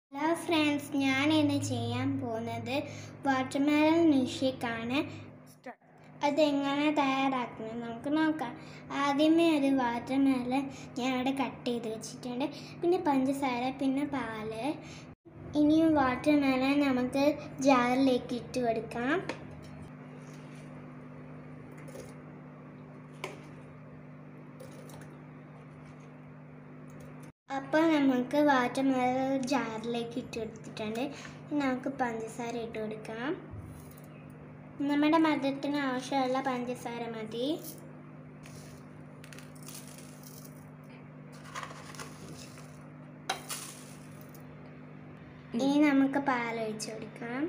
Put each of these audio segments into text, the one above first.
hello friends ഞാൻ ഇന്ന് ചെയ്യാൻ പോകുന്നത് വാട്ടർമെലൺ മിൽഷേക്കാണ് അതെങ്ങനെ തയ്യാറാക്കുന്നത് നമുക്ക് നോക്കാം ആദ്യമേ ഒരു വാട്ടർമെലൺ ഞാൻ അവിടെ കട്ട് ചെയ്ത് വെച്ചിട്ടുണ്ട് പിന്നെ പഞ്ചസാര പിന്നെ പാല് ഇനിയും വാട്ടർമെലൺ നമുക്ക് ജാറിലേക്ക് ഇട്ട് കൊടുക്കാം അപ്പോൾ നമുക്ക് വാട്ടർമെലൺ ജാറിലേക്ക് ഇട്ട് കൊടുത്തിട്ടുണ്ട് ഇനി നമുക്ക് പഞ്ചസാര ഇട്ട് കൊടുക്കാം നമ്മുടെ മധുരത്തിന് ആവശ്യമുള്ള പഞ്ചസാര മതി ഇനി നമുക്ക് പാലൊഴിച്ച് കൊടുക്കാം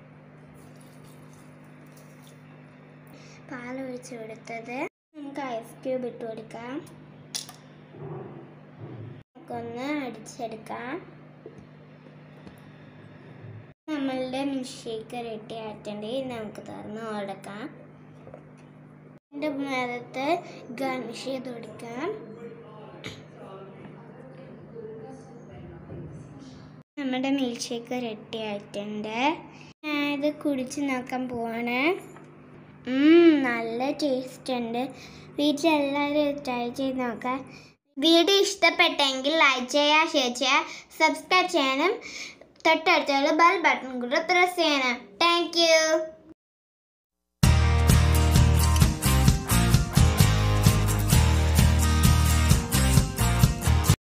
പാലൊഴിച്ച് കൊടുത്തത് നമുക്ക് ഐസ് ക്യൂബ് ഇട്ട് കൊടുക്കാം നമുക്കൊന്ന് അടിച്ചെടുക്കാം നമ്മളുടെ മിൽഷേക്ക് റെഡി ആയിട്ടുണ്ട് ഇനി നമുക്ക് തുറന്ന് കൊടുക്കാം ഇതിൻ്റെ മേലത്ത് ഗാർണിഷ് ചെയ്ത് കൊടുക്കാം നമ്മുടെ മിൽക്ക് ഷേക്ക് റെഡി ആയിട്ടുണ്ട് ഞാനിത് കുടിച്ച് നോക്കാൻ പോവാണ് ഉം, നല്ല ടേസ്റ്റ് ഉണ്ട് വീട്ടിലെല്ലാവരും ട്രൈ ചെയ്ത് നോക്കാം വീഡിയോ ഇഷ്ടപ്പെട്ടെങ്കിൽ ലൈക്ക് ചെയ്യുക ഷെയർ ചെയ്യുക സബ്സ്ക്രൈബ് ചെയ്യാനും തൊട്ടടുത്തുള്ള ബെൽ ബട്ടൺ കൂടെ പ്രസ് ചെയ്യണം താങ്ക് യു